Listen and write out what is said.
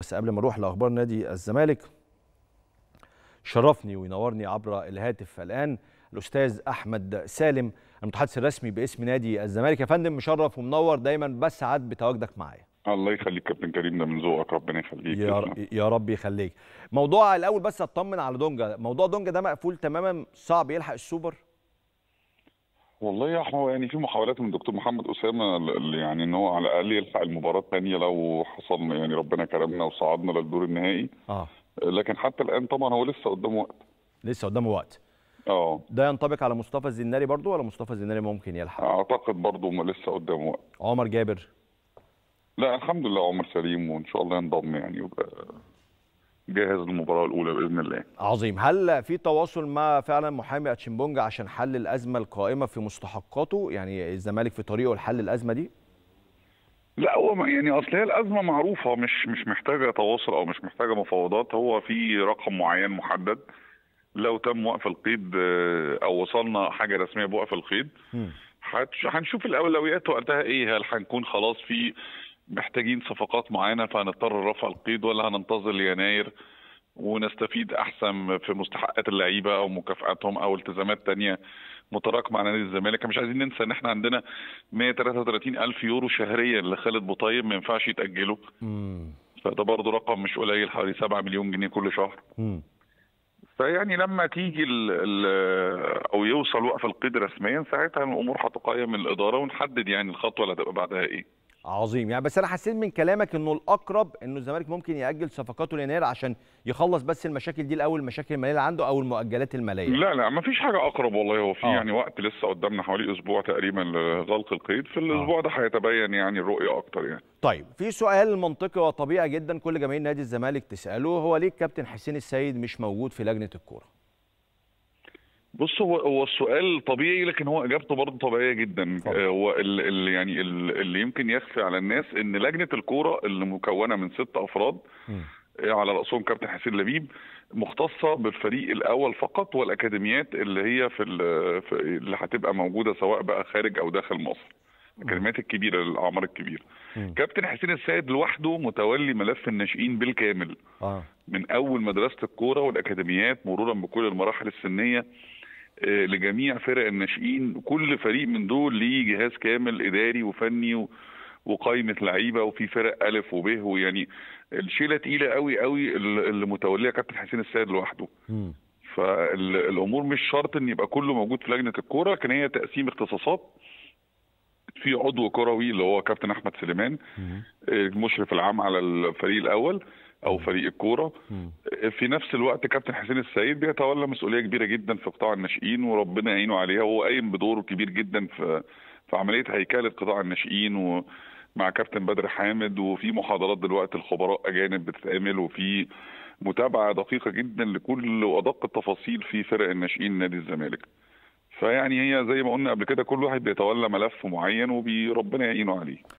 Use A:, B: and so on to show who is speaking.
A: بس قبل ما اروح لاخبار نادي الزمالك شرفني وينورني عبر الهاتف الان الاستاذ احمد سالم المتحدث الرسمي باسم نادي الزمالك يا فندم مشرف ومنور دايما بسعد بتواجدك معايا
B: الله يخليك كابتن كريم ده من ذوقك ربنا يخليك
A: يا, ر... يا رب يخليك موضوع الاول بس اطمن على دونجا موضوع دونجا ده مقفول تماما صعب يلحق السوبر
B: والله يا احمد يعني في محاولات من الدكتور محمد اسامه اللي يعني ان هو على الاقل يلحق المباراه الثانيه لو حصل يعني ربنا كرمنا وصعدنا للدور النهائي
A: اه
B: لكن حتى الان طبعا هو لسه قدامه وقت
A: لسه قدامه وقت
B: اه
A: ده ينطبق على مصطفى الزناري برضو ولا مصطفى الزناري ممكن يلحق
B: اعتقد برضه ما لسه قدامه وقت
A: عمر جابر
B: لا الحمد لله عمر سليم وان شاء الله ينضم يعني ويبقى جاهز للمباراه الاولى باذن الله
A: عظيم هل في تواصل مع فعلا محامي اتشيمبونجا عشان حل الازمه القائمه في مستحقاته يعني الزمالك في طريقه لحل الازمه دي
B: لا هو ما- يعني اصل هي الازمه معروفه مش مش محتاجه تواصل او مش محتاجه مفاوضات هو في رقم معين محدد لو تم وقف القيد آه، او وصلنا حاجه رسميه بوقف القيد
A: مم.
B: هتش- هنشوف الاولويات وقتها ايه هل هنكون خلاص في محتاجين صفقات معينه فهنضطر رفع القيد ولا هننتظر ليناير ونستفيد احسن في مستحقات اللعيبه او مكافاتهم او التزامات تانية متراكمه على نادي الزمالك مش عايزين ننسى ان احنا عندنا 133 الف يورو شهريا لخالد بوطيب ما ينفعش يتاجلوا
A: مم.
B: فده برضه رقم مش قليل حوالي 7 مليون جنيه كل شهر
A: مم.
B: فيعني لما تيجي ال ال او يوصل وقف القيد رسميا ساعتها الامور هتقيم من الاداره ونحدد يعني الخطوه اللي هتبقى بعدها ايه
A: عظيم يعني بس انا حسيت من كلامك انه الاقرب انه الزمالك ممكن ياجل صفقاته ليناير عشان يخلص بس المشاكل دي الاول المشاكل الماليه اللي عنده او المؤجلات الماليه
B: لا لا ما فيش حاجه اقرب والله هو في
A: آه.
B: يعني وقت لسه قدامنا حوالي اسبوع تقريبا لغلق القيد في الاسبوع ده هيتبين يعني الرؤيه اكتر يعني
A: طيب في سؤال منطقي وطبيعي جدا كل جماهير نادي الزمالك تساله هو ليه الكابتن حسين السيد مش موجود في لجنه الكوره
B: بص هو هو السؤال طبيعي لكن هو اجابته برضه طبيعيه جدا
A: اتفضل.
B: آه، هو ال- ال- يعني ال- اللي يمكن يخفي على الناس ان لجنه الكوره اللي مكونه من ست افراد
A: مم.
B: آه، على راسهم كابتن حسين لبيب مختصه بالفريق الاول فقط والاكاديميات اللي هي في, ال- في اللي هتبقى موجوده سواء بقى خارج او داخل مصر الاكاديميات الكبيره للاعمار الكبيره
A: مم.
B: كابتن حسين السيد لوحده متولي ملف الناشئين بالكامل
A: اه
B: من اول مدرسه الكوره والاكاديميات مرورا بكل المراحل السنيه آه، لجميع فرق الناشئين كل فريق من دول ليه جهاز كامل اداري وفني و- وقائمه لعيبه وفي فرق الف وب ويعني الشيله تقيله قوي قوي اللي اللي متوليها كابتن حسين السيد لوحده
A: مم.
B: فالامور مش شرط ان يبقى كله موجود في لجنه الكوره لكن هي تقسيم اختصاصات في عضو كروي اللي هو كابتن احمد سليمان
A: مم.
B: المشرف العام على الفريق الاول او فريق الكوره
A: مم.
B: في نفس الوقت كابتن حسين السيد بيتولى مسؤوليه كبيره جدا في قطاع الناشئين وربنا يعينه عليها وهو قايم بدوره كبير جدا في في عمليه هيكله قطاع الناشئين ومع كابتن بدر حامد وفي محاضرات دلوقتي الخبراء اجانب بتتعمل وفي متابعه دقيقه جدا لكل وادق التفاصيل في فرق الناشئين نادي الزمالك. فيعني هي زي ما قلنا قبل كده كل واحد بيتولى ملف معين وربنا يعينه عليه.